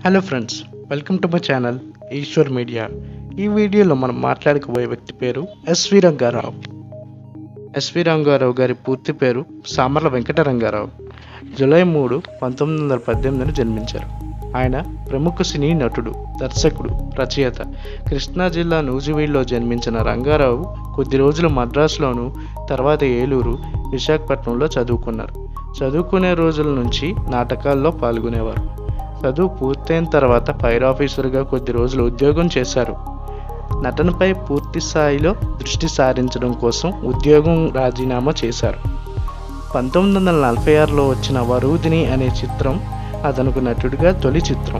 hello friends welcome to my channel Eshwar media ఈ వీడియోలో మనం మాట్లాడుకోబోయే వ్యక్తి పేరు ఎస్వి రంగారావు ఎస్వి రంగారావు గారి పూర్తి పేరు సామర్ల వెంకట రంగారావు జూలై మూడు పంతొమ్మిది వందల పద్దెనిమిదిన జన్మించారు ఆయన ప్రముఖ సినీ నటుడు దర్శకుడు రచయిత కృష్ణా జిల్లా నూజివీడులో జన్మించిన రంగారావు కొద్ది రోజులు మద్రాసులోను తర్వాత ఏలూరు విశాఖపట్నంలో చదువుకున్నారు చదువుకునే రోజుల నుంచి నాటకాల్లో పాల్గొనేవారు చదువు పూర్తయిన తర్వాత ఫైర్ ఆఫీసర్గా కొద్ది రోజులు ఉద్యోగం చేశారు నటనపై పూర్తి స్థాయిలో దృష్టి సారించడం కోసం ఉద్యోగం రాజీనామా చేశారు పంతొమ్మిది వందల నలభై ఆరులో వచ్చిన వరూదిని అనే చిత్రం అతనుకు నటుడిగా తొలి చిత్రం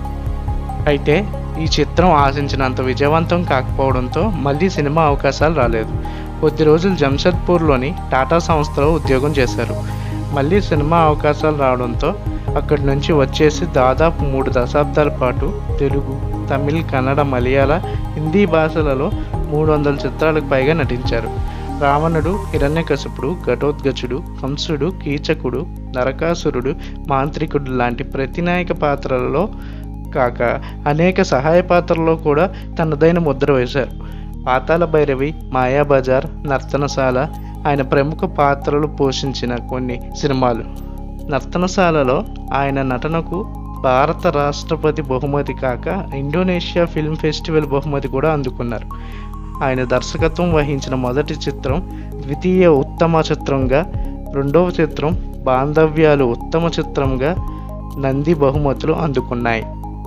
అయితే ఈ చిత్రం ఆశించినంత విజయవంతం కాకపోవడంతో మళ్ళీ సినిమా అవకాశాలు రాలేదు కొద్ది రోజులు జంషెడ్పూర్లోని టాటా సంస్థలో ఉద్యోగం చేశారు మళ్ళీ సినిమా అవకాశాలు రావడంతో అక్కడి నుంచి వచ్చేసి దాదాపు మూడు దశాబ్దాల పాటు తెలుగు తమిళ్ కన్నడ మలయాళ హిందీ భాషలలో మూడు వందల చిత్రాలకు పైగా నటించారు రావణుడు హిరణ్యకశపుడు ఘటోద్గచుడు కంసుడు కీచకుడు నరకాసురుడు మాంత్రికుడు లాంటి ప్రతినాయక పాత్రలలో కాక అనేక సహాయ పాత్రల్లో కూడా తనదైన ముద్ర వేశారు పాతాల భైరవి మాయాబజార్ నర్తనశాల ఆయన ప్రముఖ పాత్రలు పోషించిన కొన్ని సినిమాలు నర్తనశాలలో ఆయన నటనకు భారత రాష్ట్రపతి బహుమతి కాక ఇండోనేషియా ఫిల్మ్ ఫెస్టివల్ బహుమతి కూడా అందుకున్నారు ఆయన దర్శకత్వం వహించిన మొదటి చిత్రం ద్వితీయ ఉత్తమ చిత్రంగా రెండవ చిత్రం బాంధవ్యాలు ఉత్తమ చిత్రంగా నంది బహుమతులు అందుకున్నాయి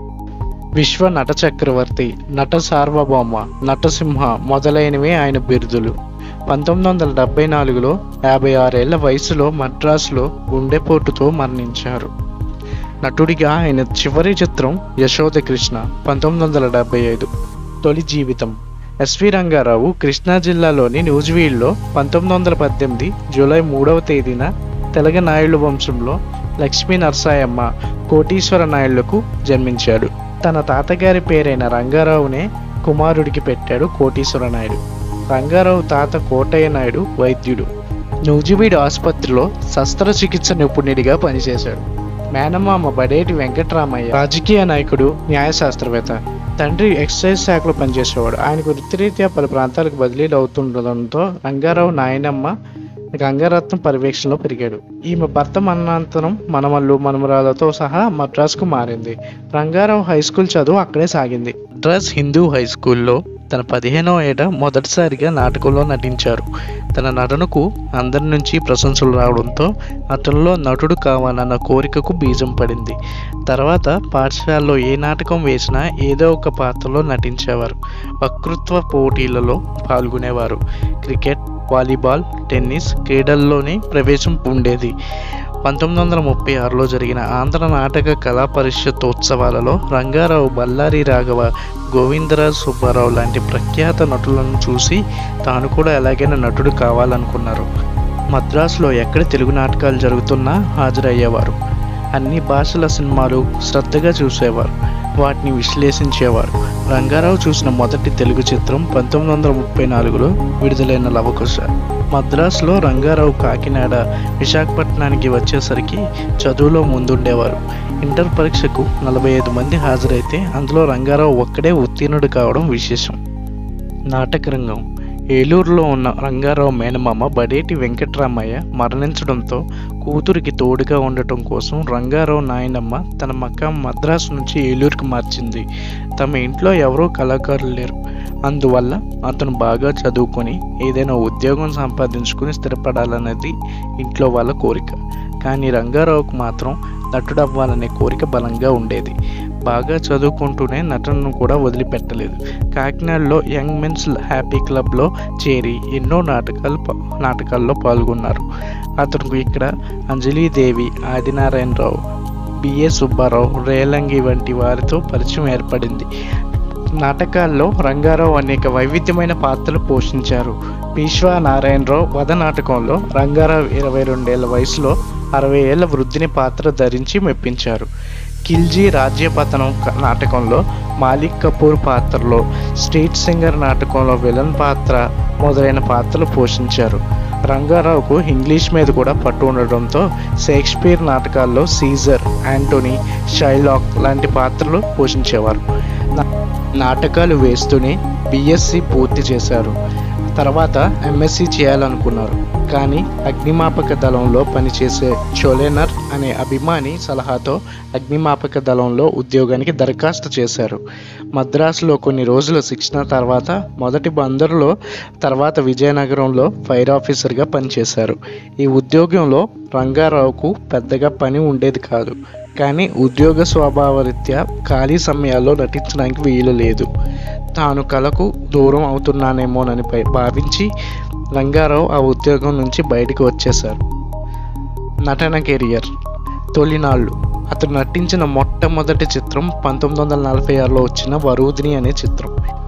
విశ్వ నట చక్రవర్తి నట సార్వభౌమ నటసింహ మొదలైనవి ఆయన బిరుదులు పంతొమ్మిది వందల డెబ్బై నాలుగులో యాభై ఆరేళ్ల వయసులో మద్రాసులో గుండెపోటుతో మరణించారు నటుడిగా ఆయన చివరి చిత్రం యశోద కృష్ణ పంతొమ్మిది వందల డెబ్బై ఐదు తొలి జీవితం ఎస్వి రంగారావు కృష్ణా జిల్లాలోని నూజివీడ్లో పంతొమ్మిది వందల పద్దెనిమిది జూలై మూడవ తేదీన తెలగ నాయుడు వంశంలో లక్ష్మీ నరసాయమ్మ కోటీశ్వర నాయుళ్లకు జన్మించాడు తన తాతగారి పేరైన రంగారావునే కుమారుడికి పెట్టాడు కోటీశ్వర నాయుడు రంగారావు తాత కోటయ్య నాయుడు వైద్యుడు నూజివీడు ఆసుపత్రిలో శస్త్రచికిత్స నిపుణుడిగా పనిచేశాడు మేనమామ బడేటి వెంకటరామయ్య రాజకీయ నాయకుడు న్యాయశాస్త్రవేత్త తండ్రి ఎక్సైజ్ శాఖలో పనిచేసేవాడు ఆయనకు వృత్తిరీత్యా పలు ప్రాంతాలకు బదిలీలు అవుతుండడంతో రంగారావు నాయనమ్మ గంగారత్నం పర్యవేక్షణలో పెరిగాడు ఈమె భర్త మరణాంతరం మనమల్లు మనమరాలతో సహా మద్రాసుకు మారింది రంగారావు హై స్కూల్ చదువు అక్కడే సాగింది మద్రాస్ హిందూ హై స్కూల్లో తన పదిహేనవ ఏట మొదటిసారిగా నాటకంలో నటించారు తన నటనకు అందరి నుంచి ప్రశంసలు రావడంతో అతనిలో నటుడు కావాలన్న కోరికకు బీజం పడింది తర్వాత పాఠశాలలో ఏ నాటకం వేసినా ఏదో ఒక పాత్రలో నటించేవారు వక్తృత్వ పోటీలలో పాల్గొనేవారు క్రికెట్ వాలీబాల్ టెన్నిస్ క్రీడల్లోనే ప్రవేశం ఉండేది పంతొమ్మిది వందల ముప్పై ఆరులో జరిగిన ఆంధ్ర నాటక కళా పరిషత్ ఉత్సవాలలో రంగారావు బల్లారి రాఘవ గోవిందరాజ్ సుబ్బారావు లాంటి ప్రఖ్యాత నటులను చూసి తాను కూడా ఎలాగైనా నటుడు కావాలనుకున్నారు మద్రాసులో ఎక్కడ తెలుగు నాటకాలు జరుగుతున్నా హాజరయ్యేవారు అన్ని భాషల సినిమాలు శ్రద్ధగా చూసేవారు వాటిని విశ్లేషించేవారు రంగారావు చూసిన మొదటి తెలుగు చిత్రం పంతొమ్మిది వందల ముప్పై నాలుగులో విడుదలైన లవకుశ మద్రాసులో రంగారావు కాకినాడ విశాఖపట్నానికి వచ్చేసరికి చదువులో ముందుండేవారు ఇంటర్ పరీక్షకు నలభై ఐదు మంది హాజరైతే అందులో రంగారావు ఒక్కడే ఉత్తీర్ణుడు కావడం విశేషం నాటకరంగం ఏలూరులో ఉన్న రంగారావు మేనమామ బడేటి వెంకట్రామయ్య మరణించడంతో కూతురికి తోడుగా ఉండటం కోసం రంగారావు నాయనమ్మ తన మకాం మద్రాసు నుంచి ఏలూరుకి మార్చింది తమ ఇంట్లో ఎవరో కళాకారులు లేరు అందువల్ల అతను బాగా చదువుకొని ఏదైనా ఉద్యోగం సంపాదించుకుని స్థిరపడాలన్నది ఇంట్లో వాళ్ళ కోరిక కానీ రంగారావుకు మాత్రం నటుడవ్వాలనే కోరిక బలంగా ఉండేది బాగా చదువుకుంటూనే నటనను కూడా వదిలిపెట్టలేదు కాకినాడలో యంగ్ మెన్స్ హ్యాపీ క్లబ్లో చేరి ఎన్నో నాటకాలు పా- నాటకాల్లో పాల్గొన్నారు అతనికి ఇక్కడ అంజలీదేవి ఆదినారాయణరావు బిఏ సుబ్బారావు రేలంగి వంటి వారితో పరిచయం ఏర్పడింది నాటకాల్లో రంగారావు అనేక వైవిధ్యమైన పాత్రలు పోషించారు పీష్వా నారాయణరావు వధ నాటకంలో రంగారావు ఇరవై రెండేళ్ల వయసులో అరవై ఏళ్ల వృద్ధిని పాత్ర ధరించి మెప్పించారు ఖిల్జీ రాజ్యపతనం క- నాటకంలో మాలిక్ కపూర్ పాత్రలో స్ట్రీట్ సింగర్ నాటకంలో విలన్ పాత్ర మొదలైన పాత్రలు పోషించారు రంగారావుకు ఇంగ్లీష్ మీద కూడా పట్టు ఉండడంతో షేక్స్పియర్ నాటకాల్లో సీజర్ యాంటోనీ షైలాక్ లాంటి పాత్రలు పోషించేవారు నా- నాటకాలు వేస్తూనే బిఎస్సి పూర్తి చేశారు తర్వాత ఎంఎస్సి చేయాలనుకున్నారు కానీ అగ్నిమాపక దళంలో పనిచేసే చోలేనర్ అనే అభిమాని సలహాతో అగ్నిమాపక దళంలో ఉద్యోగానికి దరఖాస్తు చేశారు మద్రాసులో కొన్ని రోజుల శిక్షణ తర్వాత మొదటి బందరులో తర్వాత విజయనగరంలో ఫైర్ ఆఫీసర్గా పనిచేశారు ఈ ఉద్యోగంలో రంగారావుకు పెద్దగా పని ఉండేది కాదు కానీ ఉద్యోగ స్వభావరీత్యా ఖాళీ సమయాల్లో నటించడానికి వీలు లేదు తాను కళకు దూరం అవుతున్నానేమోనని పై- భావించి రంగారావు ఆ ఉద్యోగం నుంచి బయటకు వచ్చేశారు నటన కెరియర్ తొలినాళ్ళు అతను నటించిన మొట్టమొదటి చిత్రం పంతొమ్మిది వందల నలభై ఆరులో వచ్చిన వరూధిని అనే చిత్రం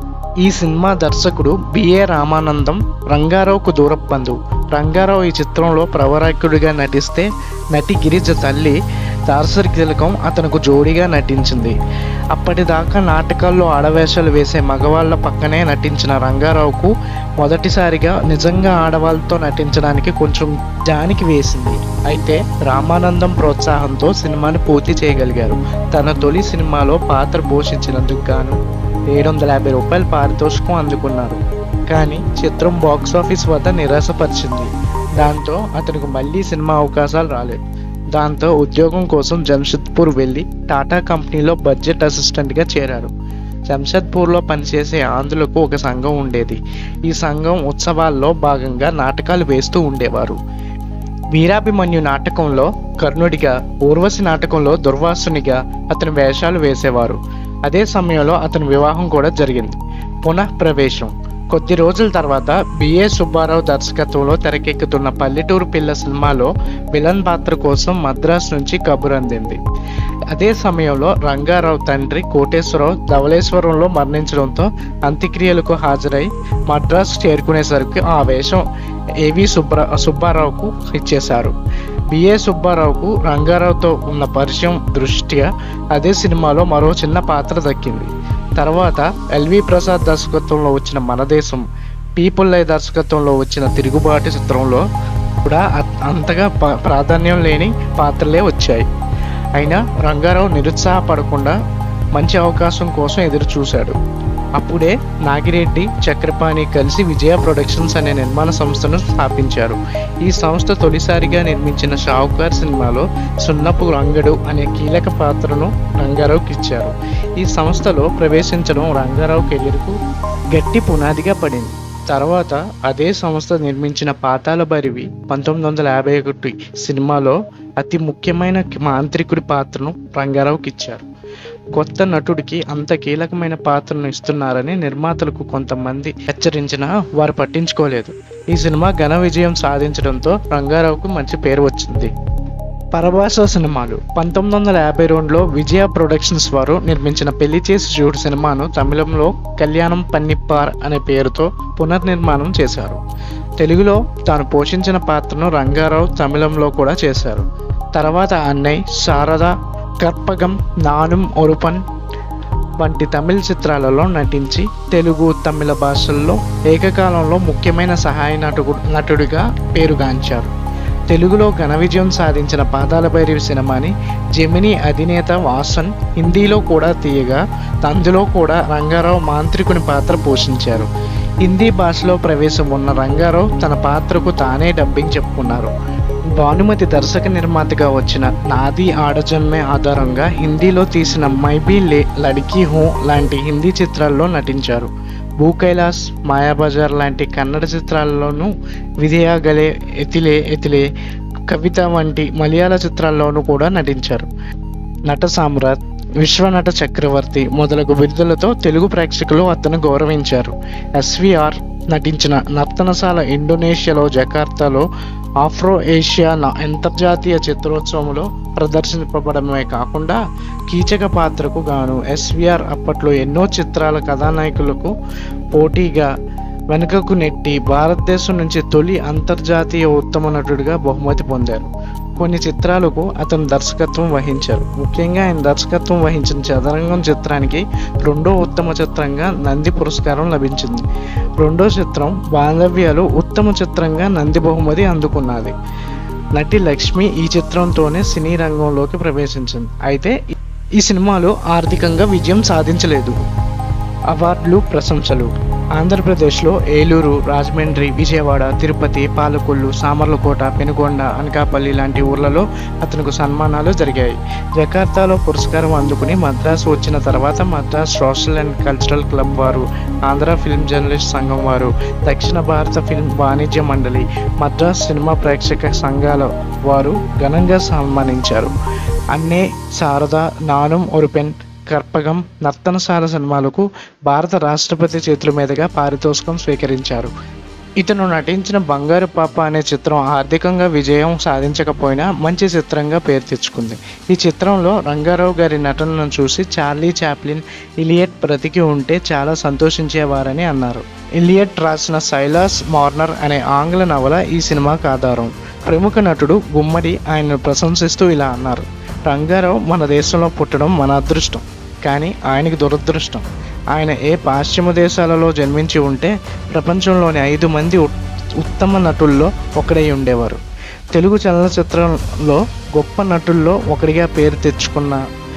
ఈ సినిమా దర్శకుడు బిఏ రామానందం రంగారావుకు దూరపు బంధువు రంగారావు ఈ చిత్రంలో ప్రవరాకుడిగా నటిస్తే నటి గిరిజ తల్లి దార్శరి తిలకం అతనికి జోడీగా నటించింది అప్పటిదాకా నాటకాల్లో ఆడవేషాలు వేసే మగవాళ్ళ పక్కనే నటించిన రంగారావుకు మొదటిసారిగా నిజంగా ఆడవాళ్ళతో నటించడానికి కొంచెం జానికి వేసింది అయితే రామానందం ప్రోత్సాహంతో సినిమాని పూర్తి చేయగలిగారు తన తొలి సినిమాలో పాత్ర పోషించినందుకు గాను ఏడు వందల యాభై రూపాయల పారితోషికం అందుకున్నారు కానీ చిత్రం బాక్స్ ఆఫీస్ వద్ద నిరాశపరిచింది దాంతో అతనికి మళ్ళీ సినిమా అవకాశాలు రాలేదు దాంతో ఉద్యోగం కోసం జంషెద్పూర్ వెళ్ళి టాటా కంపెనీలో బడ్జెట్ అసిస్టెంట్గా చేరారు జంషెద్పూర్లో పనిచేసే ఆంధ్రులకు ఒక సంఘం ఉండేది ఈ సంఘం ఉత్సవాల్లో భాగంగా నాటకాలు వేస్తూ ఉండేవారు వీరాభిమన్యు నాటకంలో కర్ణుడిగా ఊర్వశి నాటకంలో దుర్వాసునిగా అతని వేషాలు వేసేవారు అదే సమయంలో అతని వివాహం కూడా జరిగింది పునః ప్రవేశం కొద్ది రోజుల తర్వాత బిఏ సుబ్బారావు దర్శకత్వంలో తెరకెక్కుతున్న పల్లెటూరు పిల్ల సినిమాలో విలన్ పాత్ర కోసం మద్రాస్ నుంచి కబురు అందింది అదే సమయంలో రంగారావు తండ్రి కోటేశ్వరరావు ధవళేశ్వరంలో మరణించడంతో అంత్యక్రియలకు హాజరై మద్రాసు చేరుకునేసరికి ఆ వేషం ఏవి సుబ్బరా సుబ్బారావుకు ఇచ్చేశారు బిఏ సుబ్బారావుకు రంగారావుతో ఉన్న పరిచయం దృష్ట్యా అదే సినిమాలో మరో చిన్న పాత్ర దక్కింది తర్వాత ఎల్వి ప్రసాద్ దర్శకత్వంలో వచ్చిన మన దేశం పీపుల్లయ్య దర్శకత్వంలో వచ్చిన తిరుగుబాటు చిత్రంలో కూడా అ- అంతగా ప- ప్రాధాన్యం లేని పాత్రలే వచ్చాయి అయినా రంగారావు నిరుత్సాహపడకుండా మంచి అవకాశం కోసం ఎదురు చూశాడు అప్పుడే నాగిరెడ్డి చక్రపాణి కలిసి విజయ ప్రొడక్షన్స్ అనే నిర్మాణ సంస్థను స్థాపించారు ఈ సంస్థ తొలిసారిగా నిర్మించిన షావుకార్ సినిమాలో సున్నపు రంగడు అనే కీలక పాత్రను రంగారావుకి ఇచ్చారు ఈ సంస్థలో ప్రవేశించడం రంగారావు కెరీర్కు గట్టి పునాదిగా పడింది తర్వాత అదే సంస్థ నిర్మించిన పాతాల బరివి పంతొమ్మిది వందల యాభై ఒకటి సినిమాలో అతి ముఖ్యమైన మాంత్రికుడి పాత్రను రంగారావుకి ఇచ్చారు కొత్త నటుడికి అంత కీలకమైన పాత్రను ఇస్తున్నారని నిర్మాతలకు కొంతమంది హెచ్చరించినా వారు పట్టించుకోలేదు ఈ సినిమా ఘన విజయం సాధించడంతో రంగారావుకు మంచి పేరు వచ్చింది పరభాష సినిమాలు పంతొమ్మిది వందల యాభై రెండులో విజయ ప్రొడక్షన్స్ వారు నిర్మించిన పెళ్లి చేసి చూడు సినిమాను తమిళంలో కళ్యాణం పన్నిప్పార్ అనే పేరుతో పునర్నిర్మాణం చేశారు తెలుగులో తాను పోషించిన పాత్రను రంగారావు తమిళంలో కూడా చేశారు తర్వాత అన్నయ్య శారద కర్పగం నానుం ఒరుపన్ వంటి తమిళ చిత్రాలలో నటించి తెలుగు తమిళ భాషల్లో ఏకకాలంలో ముఖ్యమైన సహాయ నటుడు నటుడిగా పేరుగాంచారు తెలుగులో ఘన విజయం సాధించిన పాదాల భైరవి సినిమాని జెమిని అధినేత వాసన్ హిందీలో కూడా తీయగా అందులో కూడా రంగారావు మాంత్రికుని పాత్ర పోషించారు హిందీ భాషలో ప్రవేశం ఉన్న రంగారావు తన పాత్రకు తానే డబ్బింగ్ చెప్పుకున్నారు భానుమతి దర్శక నిర్మాతగా వచ్చిన నాది ఆడజన్మే ఆధారంగా హిందీలో తీసిన మైబీ లే లడ్కీ హూ లాంటి హిందీ చిత్రాల్లో నటించారు భూ కైలాస్ మాయాబజార్ లాంటి కన్నడ చిత్రాల్లోనూ విజయ గలే ఎతిలే ఎతిలే కవిత వంటి మలయాళ చిత్రాల్లోనూ కూడా నటించారు నట సామ్రాట్ విశ్వనట చక్రవర్తి మొదలగు బిరుదులతో తెలుగు ప్రేక్షకులు అతను గౌరవించారు ఎస్విఆర్ నటించిన నర్తనశాల ఇండోనేషియాలో జకార్తాలో ఆఫ్రో ఏషియా నా అంతర్జాతీయ చిత్రోత్సవంలో ప్రదర్శింపబడమే కాకుండా కీచక పాత్రకు గాను ఎస్విఆర్ అప్పట్లో ఎన్నో చిత్రాల కథానాయకులకు పోటీగా వెనుకకు నెట్టి భారతదేశం నుంచి తొలి అంతర్జాతీయ ఉత్తమ నటుడిగా బహుమతి పొందారు కొన్ని చిత్రాలకు అతను దర్శకత్వం వహించారు ముఖ్యంగా ఆయన దర్శకత్వం వహించిన చదరంగం చిత్రానికి రెండో ఉత్తమ చిత్రంగా నంది పురస్కారం లభించింది రెండో చిత్రం బాంధవ్యాలు ఉత్తమ చిత్రంగా నంది బహుమతి అందుకున్నది నటి లక్ష్మి ఈ చిత్రంతోనే సినీ రంగంలోకి ప్రవేశించింది అయితే ఈ సినిమాలో ఆర్థికంగా విజయం సాధించలేదు అవార్డులు ప్రశంసలు ఆంధ్రప్రదేశ్లో ఏలూరు రాజమండ్రి విజయవాడ తిరుపతి పాలకొల్లు సామర్లకోట పెనుగొండ అనకాపల్లి లాంటి ఊర్లలో అతనికి సన్మానాలు జరిగాయి జకార్తాలో పురస్కారం అందుకుని మద్రాసు వచ్చిన తర్వాత Madras social and cultural club వారు ఆంధ్ర ఫిల్మ్ జర్నలిస్ట్ సంఘం వారు దక్షిణ భారత ఫిల్మ్ వాణిజ్య మండలి మద్రాస్ సినిమా ప్రేక్షక సంఘాల వారు ఘనంగా సన్మానించారు అన్నే శారద నానుం ఒరుపెన్ కర్పగం నర్తనశాల సినిమాలకు భారత రాష్ట్రపతి చేతుల మీదుగా పారితోషికం స్వీకరించారు ఇతను నటించిన బంగారు పాప అనే చిత్రం ఆర్థికంగా విజయం సాధించకపోయినా మంచి చిత్రంగా పేరు తెచ్చుకుంది ఈ చిత్రంలో రంగారావు గారి నటనను చూసి చార్లీ చాప్లిన్ ఇలియట్ బ్రతికి ఉంటే చాలా సంతోషించేవారని అన్నారు ఇలియట్ రాసిన సైలాస్ మార్నర్ అనే ఆంగ్ల నవల ఈ సినిమాకు ఆధారం ప్రముఖ నటుడు గుమ్మడి ఆయనను ప్రశంసిస్తూ ఇలా అన్నారు రంగారావు మన దేశంలో పుట్టడం మన అదృష్టం కానీ ఆయనకి దురదృష్టం ఆయన ఏ పాశ్చిమ దేశాలలో జన్మించి ఉంటే ప్రపంచంలోని ఐదు మంది ఉత్- ఉత్తమ నటుల్లో ఒకడై ఉండేవారు తెలుగు చలనచిత్రంలో గొప్ప నటుల్లో ఒకడిగా పేరు తెచ్చుకున్న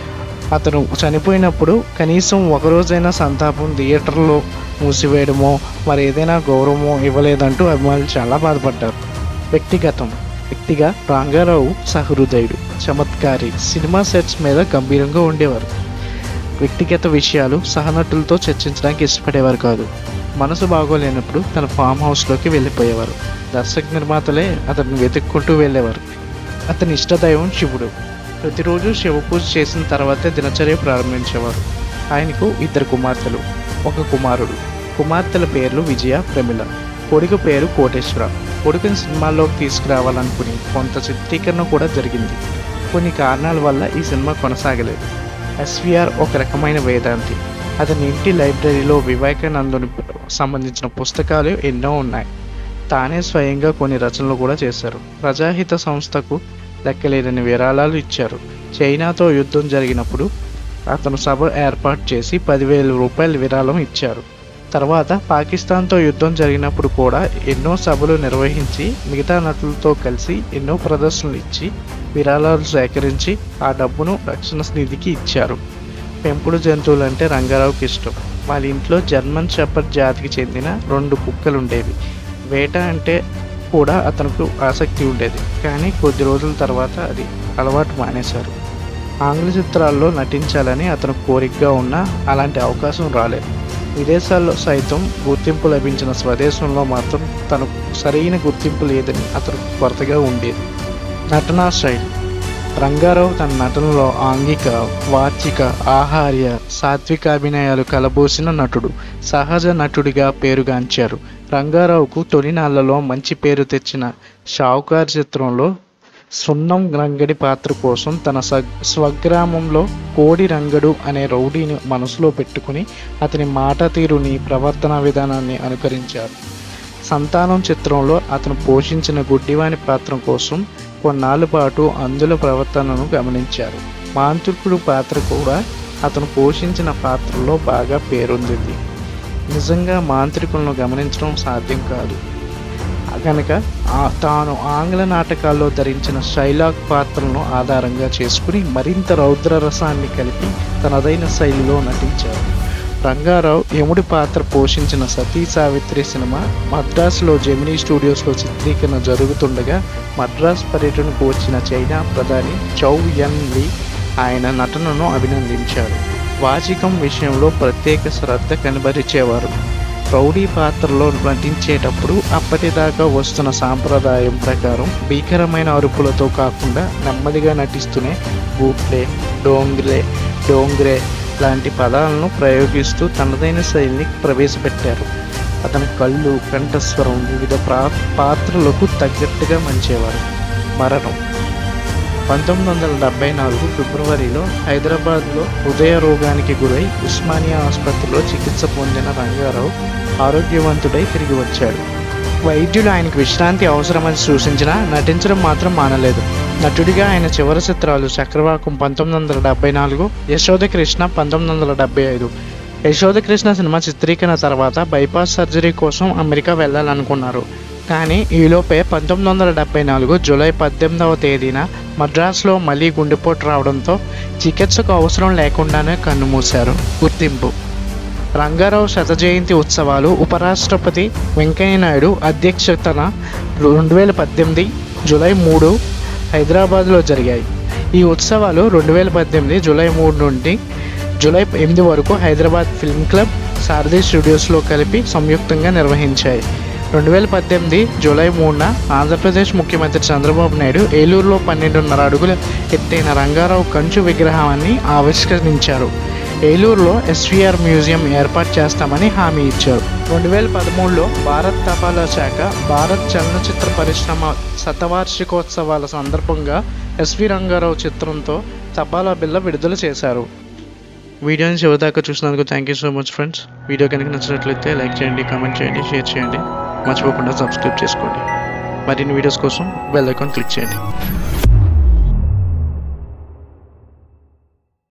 అతను చనిపోయినప్పుడు కనీసం ఒకరోజైనా సంతాపం థియేటర్లో మూసివేయడమో మరి ఏదైనా గౌరవమో ఇవ్వలేదంటూ అభిమానులు చాలా బాధపడ్డారు వ్యక్తిగతం వ్యక్తిగా రంగారావు సహృదయుడు చమత్కారి సినిమా సెట్స్ మీద గంభీరంగా ఉండేవారు వ్యక్తిగత విషయాలు సహనటులతో చర్చించడానికి ఇష్టపడేవారు కాదు మనసు బాగోలేనప్పుడు తన ఫామ్ హౌస్లోకి వెళ్ళిపోయేవారు దర్శక నిర్మాతలే అతన్ని వెతుక్కుంటూ వెళ్ళేవారు అతని ఇష్టదైవం శివుడు ప్రతిరోజు శివ పూజ చేసిన తర్వాతే దినచర్య ప్రారంభించేవారు ఆయనకు ఇద్దరు కుమార్తెలు ఒక కుమారుడు కుమార్తెల పేర్లు విజయ ప్రమిళ కొడుకు పేరు కోటేశ్వర కొడుకుని సినిమాల్లోకి తీసుకురావాలనుకుని కొంత చిత్రీకరణ కూడా జరిగింది కొన్ని కారణాల వల్ల ఈ సినిమా కొనసాగలేదు ఎస్విఆర్ ఒక రకమైన వేదాంతి అతని ఇంటి లైబ్రరీలో వివేకానందుని సంబంధించిన పుస్తకాలు ఎన్నో ఉన్నాయి తానే స్వయంగా కొన్ని రచనలు కూడా చేశారు ప్రజాహిత సంస్థకు లెక్కలేని విరాళాలు ఇచ్చారు చైనాతో యుద్ధం జరిగినప్పుడు అతను సభ ఏర్పాటు చేసి పదివేల రూపాయల విరాళం ఇచ్చారు తర్వాత పాకిస్తాన్తో యుద్ధం జరిగినప్పుడు కూడా ఎన్నో సభలు నిర్వహించి మిగతా నటులతో కలిసి ఎన్నో ప్రదర్శనలు ఇచ్చి విరాళాలు సేకరించి ఆ డబ్బును రక్షణ నిధికి ఇచ్చారు పెంపుడు జంతువులు అంటే రంగారావుకి ఇష్టం వాళ్ళ ఇంట్లో జర్మన్ షెపర్డ్ జాతికి చెందిన రెండు కుక్కలు ఉండేవి వేట అంటే కూడా అతనికి ఆసక్తి ఉండేది కానీ కొద్ది రోజుల తర్వాత అది అలవాటు మానేశారు ఆంగ్ల చిత్రాల్లో నటించాలని అతను కోరికగా ఉన్నా అలాంటి అవకాశం రాలేదు విదేశాల్లో సైతం గుర్తింపు లభించిన స్వదేశంలో మాత్రం తనకు సరైన గుర్తింపు లేదని అతను కొరతగా ఉండేది నటనా శైలి రంగారావు తన నటనలో ఆంగిక వాచిక ఆహార్య సాత్విక అభినయాలు కలబోసిన నటుడు సహజ నటుడిగా పేరుగాంచారు రంగారావుకు తొలినాళ్లలో మంచి పేరు తెచ్చిన షావుకార్ చిత్రంలో సున్నం రంగడి పాత్ర కోసం తన స స్వగ్రామంలో కోడి రంగడు అనే రౌడీని మనసులో పెట్టుకుని అతని మాట తీరుని ప్రవర్తన విధానాన్ని అనుకరించారు సంతానం చిత్రంలో అతను పోషించిన గుడ్డివాని పాత్ర కోసం కొన్నాళ్ళ పాటు అందుల ప్రవర్తనను గమనించారు మాంత్రికుడు పాత్ర కూడా అతను పోషించిన పాత్రలో బాగా పేరొందింది నిజంగా మాంత్రికులను గమనించడం సాధ్యం కాదు కనుక ఆ- తాను ఆంగ్ల నాటకాల్లో ధరించిన శైలాక్ పాత్రలను ఆధారంగా చేసుకుని మరింత రౌద్ర రసాన్ని కలిపి తనదైన శైలిలో నటించారు రంగారావు యముడి పాత్ర పోషించిన సతీ సావిత్రి సినిమా మద్రాసులో జెమినీ స్టూడియోస్లో చిత్రీకరణ జరుగుతుండగా మద్రాస్ పర్యటనకు వచ్చిన చైనా ప్రధాని చౌ యన్ లీ ఆయన నటనను అభినందించారు వాచికం విషయంలో ప్రత్యేక శ్రద్ధ కనబరిచేవారు రౌడీ పాత్రలో నటించేటప్పుడు అప్పటిదాకా వస్తున్న సాంప్రదాయం ప్రకారం భీకరమైన అరుపులతో కాకుండా నెమ్మదిగా నటిస్తూనే బూట్లే డోంగ్రే డోంగ్రే లాంటి పదాలను ప్రయోగిస్తూ తనదైన శైలిని ప్రవేశపెట్టారు అతని కళ్ళు కంఠస్వరం వివిధ ప్రా పాత్రలకు తగ్గట్టుగా మంచేవారు మరణం పంతొమ్మిది వందల డెబ్బై నాలుగు ఫిబ్రవరిలో హైదరాబాద్లో హృదయ రోగానికి గురై ఉస్మానియా ఆసుపత్రిలో చికిత్స పొందిన రంగారావు ఆరోగ్యవంతుడై తిరిగి వచ్చాడు వైద్యులు ఆయనకు విశ్రాంతి అవసరమని సూచించినా నటించడం మాత్రం మానలేదు నటుడిగా ఆయన చివరి చిత్రాలు చక్రవాకం పంతొమ్మిది వందల డెబ్బై నాలుగు యశోద కృష్ణ పంతొమ్మిది వందల డెబ్బై ఐదు యశోద కృష్ణ సినిమా చిత్రీకరణ తర్వాత బైపాస్ సర్జరీ కోసం అమెరికా వెళ్ళాలనుకున్నారు కానీ ఈలోపే పంతొమ్మిది వందల డెబ్బై నాలుగు జూలై పద్దెనిమిదవ తేదీన మద్రాసులో మళ్ళీ గుండెపోటు రావడంతో చికిత్సకు అవసరం లేకుండానే కన్నుమూశారు గుర్తింపు రంగారావు శత జయంతి ఉత్సవాలు ఉపరాష్ట్రపతి వెంకయ్యనాయుడు అధ్యక్షతన రెండు వేల పద్దెనిమిది జూలై మూడు హైదరాబాద్లో జరిగాయి ఈ ఉత్సవాలు రెండు వేల పద్దెనిమిది జూలై మూడు నుండి జూలై ఎనిమిది వరకు హైదరాబాద్ ఫిల్మ్ క్లబ్ సారథి స్టూడియోస్లో కలిపి సంయుక్తంగా నిర్వహించాయి రెండు వేల పద్దెనిమిది జూలై మూడున ఆంధ్రప్రదేశ్ ముఖ్యమంత్రి చంద్రబాబు నాయుడు ఏలూరులో పన్నెండున్నర అడుగుల ఎత్తైన రంగారావు కంచు విగ్రహాన్ని ఆవిష్కరించారు ఏలూరులో ఎస్వీఆర్ మ్యూజియం ఏర్పాటు చేస్తామని హామీ ఇచ్చారు రెండు వేల పదమూడులో భారత్ తపాలా శాఖ భారత్ చలనచిత్ర పరిశ్రమ శతవార్షికోత్సవాల సందర్భంగా ఎస్వి రంగారావు చిత్రంతో తపాలా బిల్ల విడుదల చేశారు వీడియోని చివరిదాకా చూసినందుకు thank you so much friends video కనుక నచ్చినట్లయితే లైక్ చేయండి కామెంట్ చేయండి షేర్ చేయండి మర్చిపోకుండా సబ్స్క్రైబ్ చేసుకోండి మరిన్ని వీడియోస్ కోసం బెల్ ఐకాన్ క్లిక్ చేయండి